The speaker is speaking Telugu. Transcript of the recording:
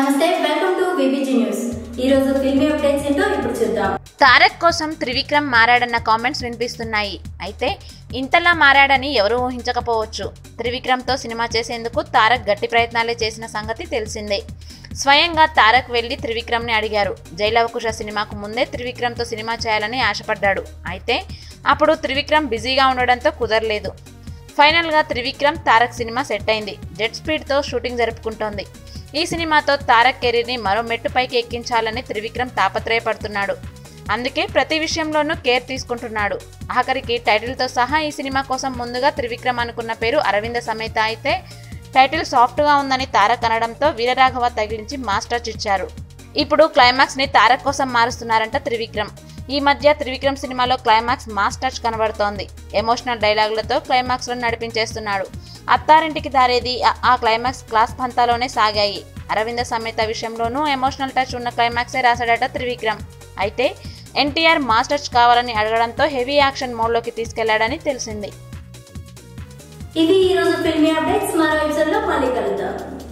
నమస్తే వెల్కమ్ టు విబిజీ న్యూస్ ఈ రోజు ఫిల్మీ అప్డేట్స్ ఏంటో ఇప్పుడు చూద్దాం తారక్ కోసం త్రివిక్రమ్ మారాడన్న కామెంట్స్ వినిపిస్తున్నాయి అయితే ఇంతలా మారాడని ఎవరూ ఊహించకపోవచ్చు త్రివిక్రమ్తో సినిమా చేసేందుకు తారక్ గట్టి ప్రయత్నాలే చేసిన సంగతి తెలిసిందే స్వయంగా తారక్ వెళ్లి త్రివిక్రమ్ని అడిగారు జైలవకుశ సినిమాకు ముందే త్రివిక్రమ్తో సినిమా చేయాలని ఆశపడ్డాడు అయితే అప్పుడు త్రివిక్రమ్ బిజీగా ఉండడంతో కుదరలేదు ఫైనల్గా త్రివిక్రమ్ తారక్ సినిమా సెట్ అయింది జెట్ స్పీడ్తో షూటింగ్ జరుపుకుంటోంది ఈ సినిమాతో తారక్ కెరీర్ని మరో మెట్టు పైకి ఎక్కించాలని త్రివిక్రమ్ తాపత్రయపడుతున్నాడు అందుకే ప్రతి విషయంలోనూ కేర్ తీసుకుంటున్నాడు ఆఖరికి టైటిల్తో సహా ఈ సినిమా కోసం ముందుగా త్రివిక్రమ్ అనుకున్న పేరు అరవింద సమేత అయితే టైటిల్ సాఫ్ట్గా ఉందని తారక్ అనడంతో వీరరాఘవ తగిలించి మాస్టర్స్ ఇచ్చారు ఇప్పుడు క్లైమాక్స్ని తారక్ కోసం మారుస్తున్నారంట త్రివిక్రమ్ ఈ మధ్య త్రివిక్రమ్ సినిమాలో క్లైమాక్స్ మాస్ టచ్ కనబడుతోంది ఎమోషనల్ డైలాగులతో క్లైమాక్స్లో నడిపించేస్తున్నాడు అత్తారింటికి దారేది ఆ- ఆ క్లైమాక్స్ క్లాస్ పంతాలోనే సాగాయి అరవింద సమేత విషయంలోనూ ఎమోషనల్ టచ్ ఉన్న క్లైమాక్సే రాశాడట త్రివిక్రమ్ అయితే ఎన్టీఆర్ మాస్ టచ్ కావాలని అడగడంతో హెవీ యాక్షన్ మోడ్లోకి తీసుకెళ్లాడని తెలిసింది ఇది ఈ రోజు ఫిల్మీ అప్డేట్స్ మరో ఎపిసోడ్ లో మళ్ళీ కలుద్దాం